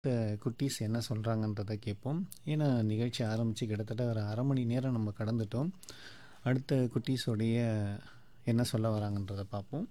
இந்த குட்டீஸ் என்ன சொல்கிறாங்கன்றத கேட்போம் ஏன்னா நிகழ்ச்சி ஆரம்பித்து கிட்டத்தட்ட ஒரு அரை மணி நேரம் நம்ம கடந்துட்டோம் அடுத்த குட்டீஸோடைய என்ன சொல்ல வராங்கன்றதை பார்ப்போம்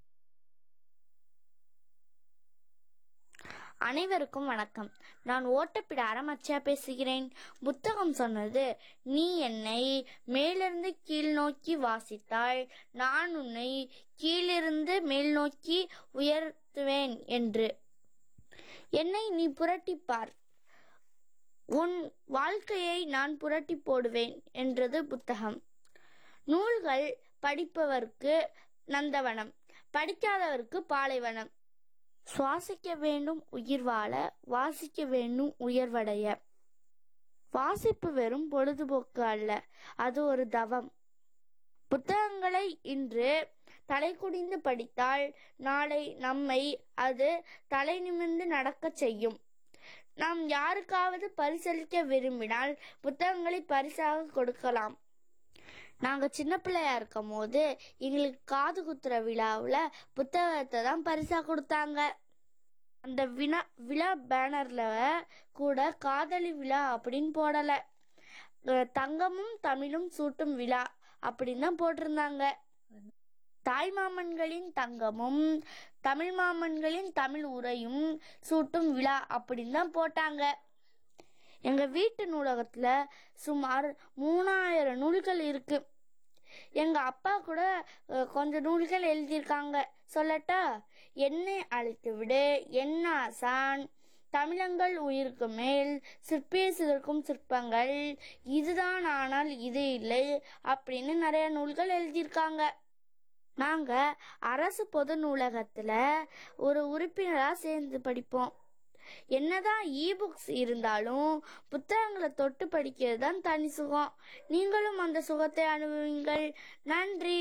அனைவருக்கும் வணக்கம் நான் ஓட்டப்பிட அரமச்சா பேசுகிறேன் புத்தகம் சொன்னது நீ என்னை மேலிருந்து கீழ் நோக்கி வாசித்தால் நான் உன்னை கீழிருந்து மேல் நோக்கி உயர்த்துவேன் என்று என்னை நீ புரட்டிப் பார் உன் வாழ்க்கையை நான் புரட்டி போடுவேன் என்றது புத்தகம் நூல்கள் படிப்பவர்க்கு நந்தவனம் படிக்காதவர்க்கு பாலைவனம் சுவாசிக்க வேண்டும் உயிர் வாழ வாசிக்க வேண்டும் உயர்வடைய வாசிப்பு வெறும் பொழுதுபோக்கு அல்ல அது ஒரு தவம் புத்தகங்களை இன்று தலை குனிந்து படித்தால் நாளை நம்மை அது தலை நிமிர்ந்து நடக்கச் செய்யும் நாம் யாருக்காவது பரிசளிக்க விரும்பினால் புத்தகங்களை பரிசாக கொடுக்கலாம் நாங்க சின்ன பிள்ளையா இருக்கும் போது எங்களுக்கு காது குத்துற விழாவுல புத்தகத்தை தான் பரிசா கொடுத்தாங்க அந்த வினா விழா பேனர்ல கூட காதலி விழா அப்படின்னு போடல அஹ் தங்கமும் தமிழும் சூட்டும் விழா அப்படின்னு தான் போட்டிருந்தாங்க தாய் மாமன்களின் தங்கமும் தமிழ் மாமன்களின் தமிழ் உரையும் சூட்டும் விழா அப்படின்னு தான் போட்டாங்க எங்க வீட்டு நூலகத்துல சுமார் மூணாயிரம் நூல்கள் இருக்கு எங்க அப்பா கூட அஹ், கொஞ்சம் நூல்கள் எழுதியிருக்காங்க சொல்லட்டா என்னை அழைத்து விடு என்ன ஆசான் தமிழங்கள் உயிருக்கு மேல் சிற்பியை சிதற்கும் சிற்பங்கள் இதுதான் ஆனால் இது இல்லை அப்படின்னு நிறைய நூல்கள் எழுதியிருக்காங்க நாங்க அரசு பொது நூலகத்துல ஒரு உறுப்பினரா சேர்ந்து படிப்போம் என்னதான் இ புக்ஸ் இருந்தாலும் புத்தகங்களை தொட்டு படிக்கிறது தான் தனி சுகம் நீங்களும் அந்த சுகத்தை அனுபவிங்கள் நன்றி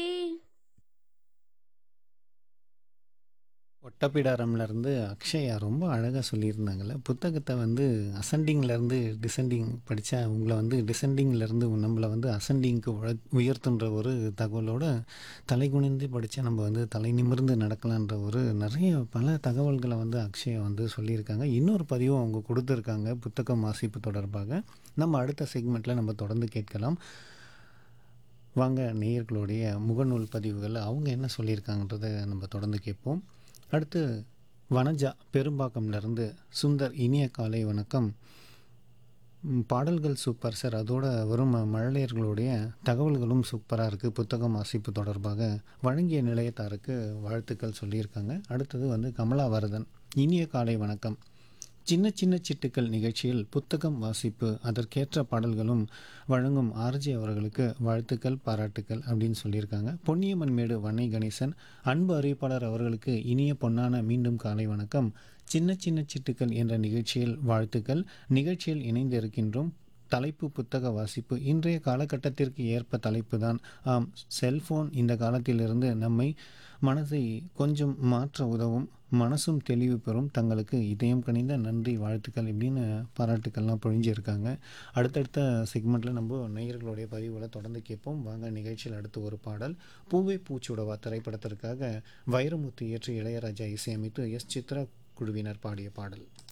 ஒட்டப்பிடாரம்லேருந்து அக்ஷயா ரொம்ப அழகாக சொல்லியிருந்தாங்கல்ல புத்தகத்தை வந்து அசெண்டிங்லேருந்து டிசெண்டிங் படித்தா உங்களை வந்து டிசெண்டிங்லேருந்து நம்மளை வந்து அசெண்டிங்க்கு உயர்த்துன்ற ஒரு தகவலோட தலை குனிந்து படித்தா நம்ம வந்து தலை நிமிர்ந்து நடக்கலான்ற ஒரு நிறைய பல தகவல்களை வந்து அக்ஷயா வந்து சொல்லியிருக்காங்க இன்னொரு பதிவும் அவங்க கொடுத்துருக்காங்க புத்தகம் வாசிப்பு தொடர்பாக நம்ம அடுத்த செக்மெண்ட்டில் நம்ம தொடர்ந்து கேட்கலாம் வாங்க நேயர்களுடைய முகநூல் பதிவுகள் அவங்க என்ன சொல்லியிருக்காங்கன்றதை நம்ம தொடர்ந்து கேட்போம் அடுத்து வனஜா பெரும்பாக்கம்லேருந்து சுந்தர் இனிய காலை வணக்கம் ம், பாடல்கள் சூப்பர் சார் அதோட வரும் மழலையர்களுடைய தகவல்களும் சூப்பராக இருக்குது புத்தகம் வாசிப்பு தொடர்பாக வழங்கிய நிலையத்தாருக்கு வாழ்த்துக்கள் சொல்லியிருக்காங்க அடுத்தது வந்து கமலாவரதன் இனிய காலை வணக்கம் சின்ன சின்ன சிட்டுக்கள் நிகழ்ச்சியில் புத்தகம் வாசிப்பு அதற்கேற்ற பாடல்களும் வழங்கும் ஆர்ஜி அவர்களுக்கு வாழ்த்துக்கள் பாராட்டுக்கள் அப்படின்னு சொல்லியிருக்காங்க பொன்னியம்மன் மேடு வன்னை கணேசன் அன்பு அறிவிப்பாளர் அவர்களுக்கு இனிய பொன்னான மீண்டும் காலை வணக்கம் சின்ன சின்ன சிட்டுக்கள் என்ற நிகழ்ச்சியில் வாழ்த்துக்கள் நிகழ்ச்சியில் இணைந்து இருக்கின்றோம் தலைப்பு புத்தக வாசிப்பு இன்றைய காலகட்டத்திற்கு ஏற்ப தலைப்பு தான் ஆம் செல்போன் இந்த காலத்திலிருந்து நம்மை மனதை கொஞ்சம் மாற்ற உதவும் மனசும் தெளிவு பெறும் தங்களுக்கு இதயம் கனிந்த நன்றி வாழ்த்துக்கள் இப்படின்னு பாராட்டுக்கள்லாம் பொழிஞ்சிருக்காங்க அடுத்தடுத்த செக்மெண்ட்டில் நம்ம நேயர்களுடைய பதிவுகளை தொடர்ந்து கேட்போம் வாங்க நிகழ்ச்சியில் அடுத்து ஒரு பாடல் பூவே பூச்சுடவா திரைப்படத்திற்காக வைரமுத்து இயற்றி இளையராஜா இசையமைத்து எஸ் சித்ரா குழுவினர் பாடிய பாடல்